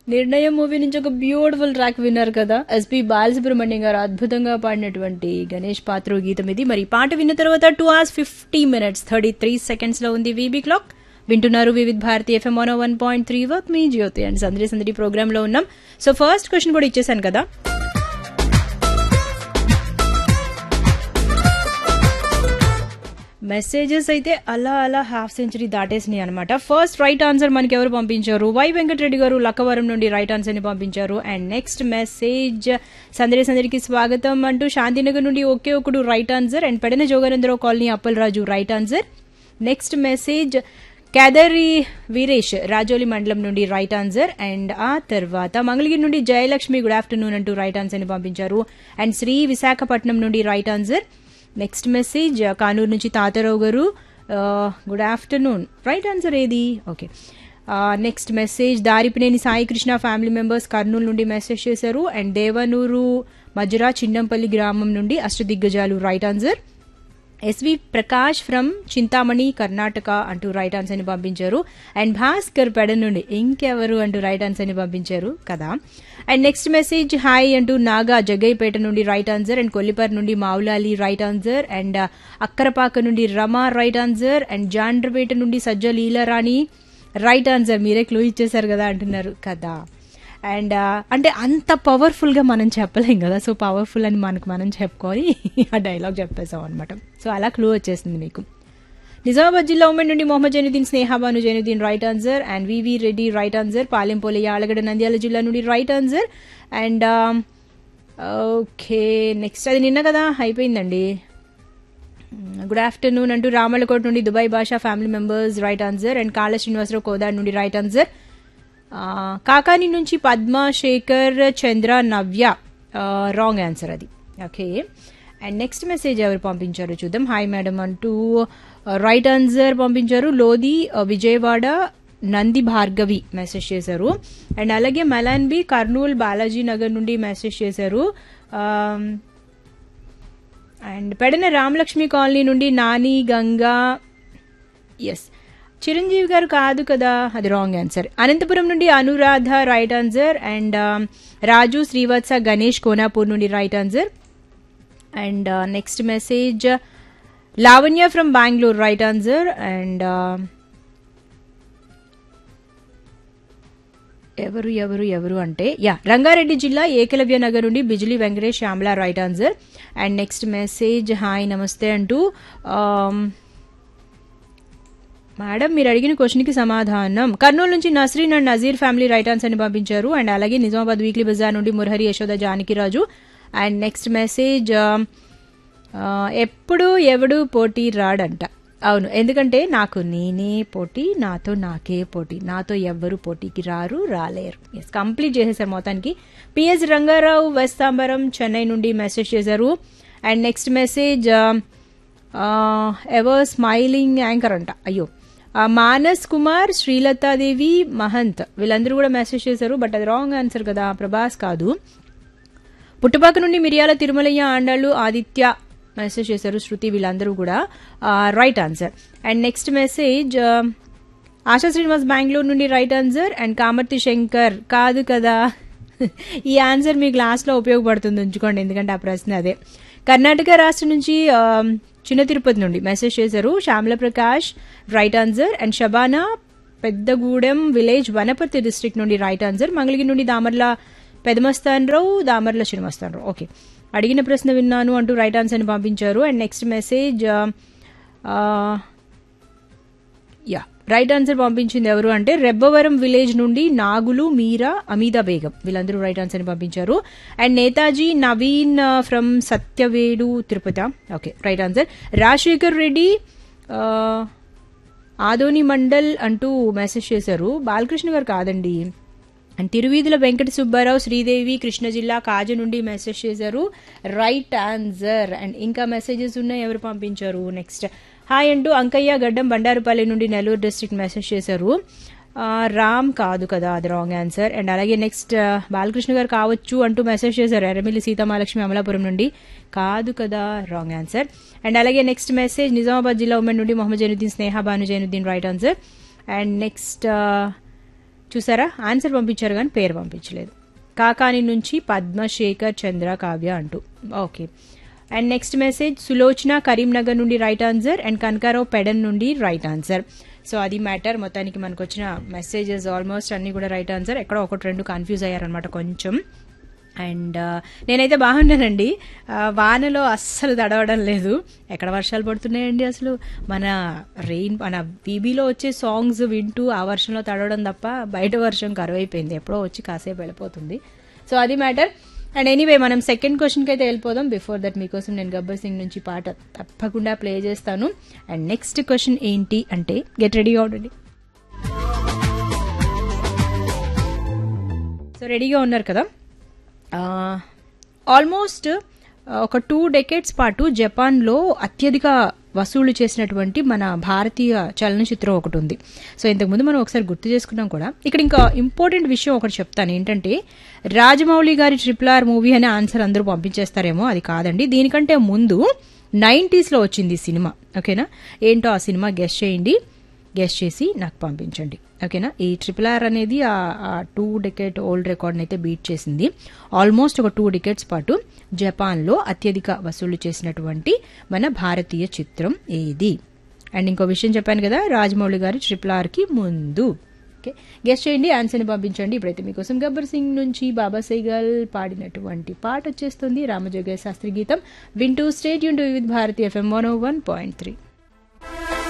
నిర్ణయం మూవీ నుంచి ఒక బ్యూటిఫుల్ ట్రాక్ విన్నారు కదా ఎస్పి బాలసుబ్రహ్మణ్యం గారు అద్భుతంగా పాడినటువంటి గణేష్ పాత్ర గీతం ఇది మరి ఈ పాట విన్న తర్వాత two hours fifty minutes thirty three seconds లో ఉంది వీబీ క్లాక్ వింటున్నారు Vividh Bharati FM one one point three వర్క్ మీ జ్యోతి అండ్ సందడి సందడి ప్రోగ్రామ్ లో ఉన్నాం సో ఫస్ట్ క్వశ్చన్ కూడా ఇచ్చేసాను కదా మెసేజెస్ అయితే అలా అలా హాఫ్ సెంచరీ దాటేసినాయి అనమాట ఫస్ట్ రైట్ ఆన్సర్ మనకి ఎవరు పంపించారు వై వెంకటరెడ్డి గారు లక్కవరం నుండి రైట్ ఆన్సర్ ని పంపించారు అండ్ నెక్స్ట్ మెసేజ్ సందడి సందడికి స్వాగతం అంటూ శాంతినగర్ నుండి ఒకే ఒకడు right answer and Pedana Joganendrarao colony Appalaraju right answer next message Kedari Veeresh Rajoli మండలం నుండి రైట్ ఆన్సర్ అండ్ ఆ తర్వాత మంగళగిరి నుండి జయలక్ష్మి గుడ్ ఆఫ్టర్నూన్ అంటూ రైట్ ఆన్సర్ ని పంపించారు అండ్ శ్రీ విశాఖపట్నం నుండి right answer next message Kanuru నుంచి తాతారావు గారు గుడ్ ఆఫ్టర్నూన్ రైట్ ఆన్సర్ ఏది okay next message Daripineni Sai Krishna family members Kurnool నుండి మెసేజ్ చేశారు అండ్ దేవనూరు మజురా చిన్నంపల్లి గ్రామం నుండి అష్టదిగ్గజాలు right answer SV Prakash from Chintamani Karnataka అంటూ రైట్ ఆన్సర్ ని పంపించారు అండ్ భాస్కర్ పెడ నుండి ఇంకెవరు అంటూ రైట్ ఆన్సర్ ని పంపించారు కదా అండ్ నెక్స్ట్ మెసేజ్ హాయ్ అంటూ నాగా జగ్గైపేట నుండి రైట్ ఆన్సర్ అండ్ కొల్లిపర్ నుండి Mavulali right answer and Akkarapaka నుండి Rama right answer and Jandrapeta నుండి సజ్జ లీలారాణి రైట్ ఆన్సర్ మీరే క్లూ ఇచ్చేశారు కదా అంటున్నారు కదా అండ్ అంటే అంత పవర్ఫుల్ గా మనం చెప్పలేం కదా సో పవర్ఫుల్ అని మనకు మనం చెప్పుకొని ఆ డైలాగ్ చెప్పేసాం అనమాట సో అలా క్లూ వచ్చేసింది మీకు నిజామాబాద్ జిల్లా ఉమెన్ నుండి Mohammed Zainuddin Snehabanu Zainuddin right answer and VV Reddy right answer పాలెంపోలి యాలగడ నంద్యాల జిల్లా నుండి right answer and okay next అది నిన్న కదా అయిపోయిందండి గుడ్ ఆఫ్టర్నూన్ అంటూ రామలకోట నుండి Dubai Basha family members right answer and Kala Srinivasarao Kodad నుండి రైట్ ఆన్సర్ కాకాని నుంచి పద్మ శేఖర్ చంద్ర నవ్య రాంగ్ ఆన్సర్ అది ఓకే అండ్ నెక్స్ట్ మెసేజ్ ఎవరు పంపించారు చూద్దాం హాయ్ మేడం అంటూ రైట్ ఆన్సర్ పంపించారు లోది విజయవాడ నంది భార్గవి మెసేజ్ చేశారు అండ్ అలాగే మలాన్ బి కర్నూలు బాలాజీ నగర్ నుండి మెసేజ్ చేశారు అండ్ పెడన రామలక్ష్మి కాలనీ నుండి నాని గంగా ఎస్ చిరంజీవి గారు కాదు కదా అది రాంగ్ ఆన్సర్ అనంతపురం నుండి Anuradha right answer and Raju Srivatsa Ganesh Konapur నుండి right answer and next message Lavanya from Bengaluru right answer and ఎవరు ఎవరు ఎవరు అంటే యా రంగారెడ్డి జిల్లా ఏకలవ్య నగర్ నుండి Bijili Venkatesh Shyamala right answer and next message hi నమస్తే అంటూ మేడం మీరు అడిగిన క్వశ్చన్కి సమాధానం కర్నూలు నుంచి Nasreen and Nazeer family right answer ని పంపించారు అండ్ అలాగే నిజామాబాద్ వీక్లీ బజార్ నుండి Murahari Yashoda Janakiraju and next message ఎప్పుడు ఎవడు పోటీ రాడంట అవును ఎందుకంటే నాకు నేనే పోటీ నాతో నాకే పోటీ నాతో ఎవ్వరు పోటీకి రారు రాలేరు ఎస్ కంప్లీట్ చేసేసారు మొత్తానికి పిఎస్ రంగారావు వెస్తాంబరం చెన్నై నుండి మెసేజ్ చేశారు and next message ever smiling anchor అంట అయ్యో మానస్ కుమార్ శ్రీలతాదేవి మహంత్ వీళ్ళందరూ కూడా మెసేజ్ చేశారు బట్ అది రాంగ్ ఆన్సర్ కదా ప్రభాస్ కాదు పుట్టుపాక నుండి మిరియాల తిరుమలయ్య ఆండాళ్ళు ఆదిత్య మెసేజ్ చేశారు శృతి వీళ్ళందరూ కూడా right answer and next message Asha Srinivas Bengaluru నుండి right answer and Kamarthi Shankar కాదు కదా ఈ ఆన్సర్ మీకు లాస్ట్లో ఉపయోగపడుతుంది ఉంచుకోండి ఎందుకంటే ఆ ప్రశ్న అదే కర్ణాటక రాష్ట్రం నుంచి చిన్న తిరుపతి నుండి మెసేజ్ చేశారు Shyamala Prakash right answer and Shabana Peddagudem village Wanaparthy district నుండి రైట్ ఆన్సర్ మంగళగిరి నుండి దామర్ల పెదమస్తానరావు దామర్ల శ్రీనిమస్తానరావు ఓకే అడిగిన ప్రశ్న విన్నాను అంటూ రైట్ ఆన్సర్ని పంపించారు అండ్ నెక్స్ట్ మెసేజ్ యా రైట్ ఆన్సర్ పంపించింది ఎవరు అంటే రెబ్బవరం విలేజ్ నుండి నాగులు మీరా అమీదా బేగం వీళ్ళందరూ రైట్ ఆన్సర్ని పంపించారు and Netaji Naveen from Satyavedu Tirupati okay right answer Rajasekhar Reddy Adoni mandal అంటూ మెసేజ్ చేశారు బాలకృష్ణ గారు కాదండి అండ్ తిరువీధుల వెంకట సుబ్బారావు శ్రీదేవి కృష్ణ జిల్లా కాజు నుండి మెసేజ్ చేశారు రైట్ ఆన్సర్ అండ్ ఇంకా మెసేజెస్ ఉన్నాయి ఎవరు పంపించారు నెక్స్ట్ హాయ్ అంటూ అంకయ్య గడ్డం బండారుపల్లి నుండి నెల్లూరు డిస్ట్రిక్ట్ మెసేజ్ చేశారు రామ్ కాదు కదా అది రాంగ్ ఆన్సర్ అండ్ అలాగే నెక్స్ట్ బాలకృష్ణ గారు కావచ్చు అంటూ మెసేజ్ చేశారు ఎర్రమిల్లి సీతామహాలక్ష్మి అమలాపురం నుండి కాదు కదా రాంగ్ ఆన్సర్ అండ్ అలాగే నెక్స్ట్ మెసేజ్ నిజామాబాద్ జిల్లా ఉమెన్ నుండి Mohammed Zainuddin Sneha Banu Zainuddin right answer and next చూసారా ఆన్సర్ పంపించారు కానీ పేరు పంపించలేదు కాకాని నుంచి పద్మశేఖర్ చంద్ర కావ్య అంటూ okay and next message Sulochana Karimnagar నుండి right answer and Kanakarao Pedana నుండి రైట్ ఆన్సర్ సో అది మ్యాటర్ మొత్తానికి మనకు వచ్చిన మెసేజెస్ ఆల్మోస్ట్ అన్ని కూడా రైట్ ఆన్సర్ ఎక్కడో ఒకటి రెండు కన్ఫ్యూజ్ అయ్యారనమాట కొంచెం అండ్ నేనైతే బాగున్నానండి ఆ, వానలో అస్సలు తడవడం లేదు ఎక్కడ వర్షాలు పడుతున్నాయండి అసలు మన రెయిన్ మన బీబీలో వచ్చే సాంగ్స్ వింటూ ఆ వర్షంలో తడవడం తప్ప బయట వర్షం కరువైపోయింది ఎప్పుడో వచ్చి కాసేపు వెళ్ళిపోతుంది సో అది మ్యాటర్ అండ్ ఎనీవే మనం సెకండ్ క్వశ్చన్కి అయితే వెళ్ళిపోదాం బిఫోర్ దట్ మీకోసం నేను గబ్బర్ సింగ్ నుంచి పాట తప్పకుండా ప్లే చేస్తాను అండ్ నెక్స్ట్ క్వశ్చన్ ఏంటి అంటే గెట్ రెడీగా ఉండండి సో రెడీగా ఉన్నారు కదా ఆల్మోస్ట్ ఒక టూ డెకేడ్స్ పాటు జపాన్లో అత్యధిక వసూలు చేసినటువంటి మన భారతీయ చలనచిత్రం ఒకటి ఉంది సో ఇంతకుముందు మనం ఒకసారి గుర్తు చేసుకున్నాం కూడా ఇక్కడ ఇంకా ఇంపార్టెంట్ విషయం ఒకటి చెప్తాను ఏంటంటే రాజమౌళి గారి ట్రిపుల్ ఆర్ మూవీ అనే ఆన్సర్ అందరూ పంపించేస్తారేమో అది కాదండి దీనికంటే ముందు నైంటీస్లో వచ్చింది ఈ సినిమా ఓకేనా ఏంటో ఆ సినిమా గెస్ట్ చేయండి గెస్ట్ చేసి నాకు పంపించండి ఓకేనా ఈ ట్రిపుల్ ఆర్ అనేది ఆ టూ డెకెట్ ఓల్డ్ రికార్డ్ని అయితే బీట్ చేసింది ఆల్మోస్ట్ ఒక టూ డికెట్స్ పాటు జపాన్లో అత్యధిక వసూలు చేసినటువంటి మన భారతీయ చిత్రం ఏది అండ్ ఇంకో విషయం చెప్పాను కదా రాజమౌళి గారి ట్రిపుల్ ఆర్కి ముందు ఓకే గెస్ట్ చేయండి ఆన్సర్ని పంపించండి ఇప్పుడైతే మీకోసం గబ్బర్ సింగ్ నుంచి బాబా సైగల్ పాడినటువంటి పాట వచ్చేస్తుంది రామజోగయ్య శాస్త్రి గీతం వింటూ స్టేట్ యూన్ with Bharati FM one o one point three